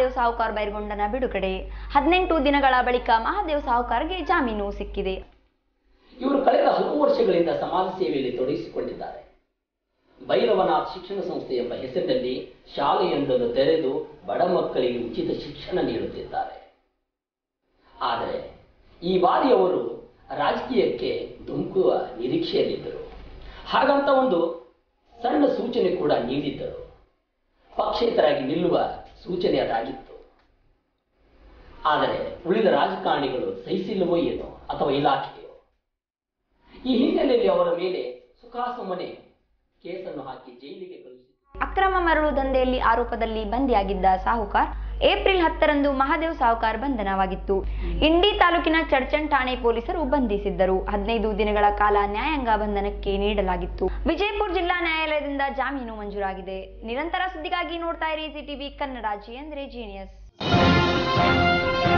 ಮಹಾದೇವ್ ಸಾಹುಕಾರ್ ಬೈರ್ಗೊಂಡನ ಬಿಡುಗಡೆ ಹದಿನೆಂಟು ದಿನಗಳ ಬಳಿಕ ಮಹಾದೇವ್ ಸಾಹುಕಾರ್ಗೆ ಜಾಮೀನು ಸಿಕ್ಕಿದೆ ಇವರು ಕಳೆದ ಹಲವು ವರ್ಷಗಳಿಂದ ಸಮಾಜ ಸೇವೆಯಲ್ಲಿ ತೊಡಗಿಸಿಕೊಂಡಿದ್ದಾರೆ ಭೈರವನಾಥ್ ಶಿಕ್ಷಣ ಸಂಸ್ಥೆ ಎಂಬ ಹೆಸರಿನಲ್ಲಿ ಶಾಲೆಯೊಂದನ್ನು ತೆರೆದು ಬಡ ಮಕ್ಕಳಿಗೆ ಉಚಿತ ಶಿಕ್ಷಣ ನೀಡುತ್ತಿದ್ದಾರೆ ಆದರೆ ಈ ಬಾರಿ ಅವರು ರಾಜಕೀಯಕ್ಕೆ ಧುಮುಕುವ ನಿರೀಕ್ಷೆಯಲ್ಲಿದ್ದರು ಹಾಗಂತ ಒಂದು ಸಣ್ಣ ಸೂಚನೆ ಕೂಡ ನೀಡಿದ್ದರು ಪಕ್ಷೇತರಾಗಿ ನಿಲ್ಲುವ ಸೂಚನೆ ಅದಾಗಿತ್ತು ಆದರೆ ಉಳಿದ ರಾಜಕಾರಣಿಗಳು ಸಹಿಸಿಲ್ಲವೋ ಏನೋ ಅಥವಾ ಇಲಾಖೆಯೋ ಈ ಹಿನ್ನೆಲೆಯಲ್ಲಿ ಅವರ ಮೇಲೆ ಸುಖಾಸುಮ್ಮನೆ ಕೇಸನ್ನು ಹಾಕಿ ಜೈಲಿಗೆ ಕಳುಹಿಸಿ ಅಕ್ರಮ ಮರಳು ದಂಧೆಯಲ್ಲಿ ಆರೋಪದಲ್ಲಿ ಬಂಧಿಯಾಗಿದ್ದ ಸಾಹುಕಾರ್ ಏಪ್ರಿಲ್ ಹತ್ತರಂದು ಮಹಾದೇವ್ ಸಾಹುಕಾರ್ ಬಂಧನವಾಗಿತ್ತು ಇಂಡಿ ತಾಲೂಕಿನ ಚಡ್ಚನ್ ಠಾಣೆ ಪೊಲೀಸರು ಬಂಧಿಸಿದ್ದರು ಹದಿನೈದು ದಿನಗಳ ಕಾಲ ನ್ಯಾಯಾಂಗ ಬಂಧನಕ್ಕೆ ನೀಡಲಾಗಿತ್ತು ವಿಜಯಪುರ ಜಿಲ್ಲಾ ನ್ಯಾಯಾಲಯದಿಂದ ಜಾಮೀನು ಮಂಜೂರಾಗಿದೆ ನಿರಂತರ ಸುದ್ದಿಗಾಗಿ ನೋಡ್ತಾ ಇರಿ ಸಿಟಿವಿ ಕನ್ನಡ ಜಿ ಅಂದ್ರೆ ಜೀನಿಯಸ್